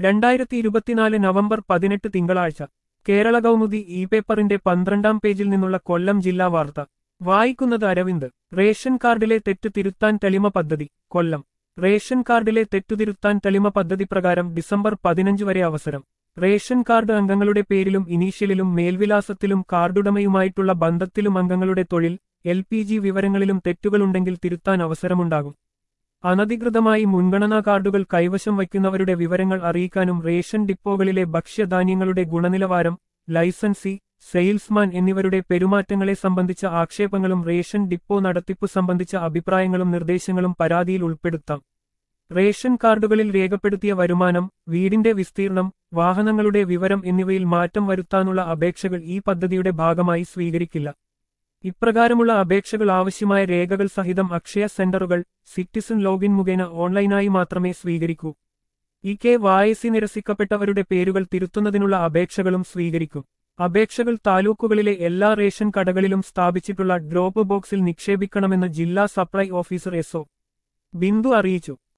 രണ്ടായിരത്തി ഇരുപത്തിനാല് നവംബർ പതിനെട്ട് തിങ്കളാഴ്ച കേരള കൗമുദി ഇ പേപ്പറിന്റെ പന്ത്രണ്ടാം പേജിൽ നിന്നുള്ള കൊല്ലം ജില്ലാ വാർത്ത വായിക്കുന്നത് അരവിന്ദ് റേഷൻ കാർഡിലെ തെറ്റ് തിരുത്താൻ തെളിമ പദ്ധതി കൊല്ലം റേഷൻ കാർഡിലെ തെറ്റുതിരുത്താൻ തെളിമ പദ്ധതി പ്രകാരം ഡിസംബർ പതിനഞ്ച് വരെ അവസരം റേഷൻ കാർഡ് അംഗങ്ങളുടെ പേരിലും ഇനീഷ്യലിലും മേൽവിലാസത്തിലും കാർഡുടമയുമായിട്ടുള്ള ബന്ധത്തിലും അംഗങ്ങളുടെ തൊഴിൽ എൽ പി ജി വിവരങ്ങളിലും തെറ്റുകളുണ്ടെങ്കിൽ തിരുത്താൻ അവസരമുണ്ടാകും അനധികൃതമായി മുൻഗണനാ കാർഡുകൾ കൈവശം വയ്ക്കുന്നവരുടെ വിവരങ്ങൾ അറിയിക്കാനും റേഷൻ ഡിപ്പോകളിലെ ഭക്ഷ്യധാന്യങ്ങളുടെ ഗുണനിലവാരം ലൈസൻസി സെയിൽസ്മാൻ എന്നിവരുടെ പെരുമാറ്റങ്ങളെ സംബന്ധിച്ച ആക്ഷേപങ്ങളും റേഷൻ ഡിപ്പോ നടത്തിപ്പു സംബന്ധിച്ച അഭിപ്രായങ്ങളും നിർദ്ദേശങ്ങളും പരാതിയിൽ ഉൾപ്പെടുത്താം റേഷൻ കാർഡുകളിൽ രേഖപ്പെടുത്തിയ വരുമാനം വീടിന്റെ വിസ്തീർണം വാഹനങ്ങളുടെ വിവരം എന്നിവയിൽ മാറ്റം വരുത്താനുള്ള അപേക്ഷകൾ ഈ പദ്ധതിയുടെ ഭാഗമായി സ്വീകരിക്കില്ല ഇപ്രകാരമുള്ള അപേക്ഷകൾ ആവശ്യമായ രേഖകൾ സഹിതം അക്ഷയ സെന്ററുകൾ സിറ്റിസൺ ലോഗിൻ മുഖേന ഓൺലൈനായി മാത്രമേ സ്വീകരിക്കൂ ഇ കെ വായസി നിരസിക്കപ്പെട്ടവരുടെ പേരുകൾ തിരുത്തുന്നതിനുള്ള അപേക്ഷകളും സ്വീകരിക്കും അപേക്ഷകൾ താലൂക്കുകളിലെ എല്ലാ റേഷൻ കടകളിലും സ്ഥാപിച്ചിട്ടുള്ള ഡ്രോപ്പ് ബോക്സിൽ നിക്ഷേപിക്കണമെന്ന് ജില്ലാ സപ്ലൈ ഓഫീസർ എസ്ഒ ബിന്ദു അറിയിച്ചു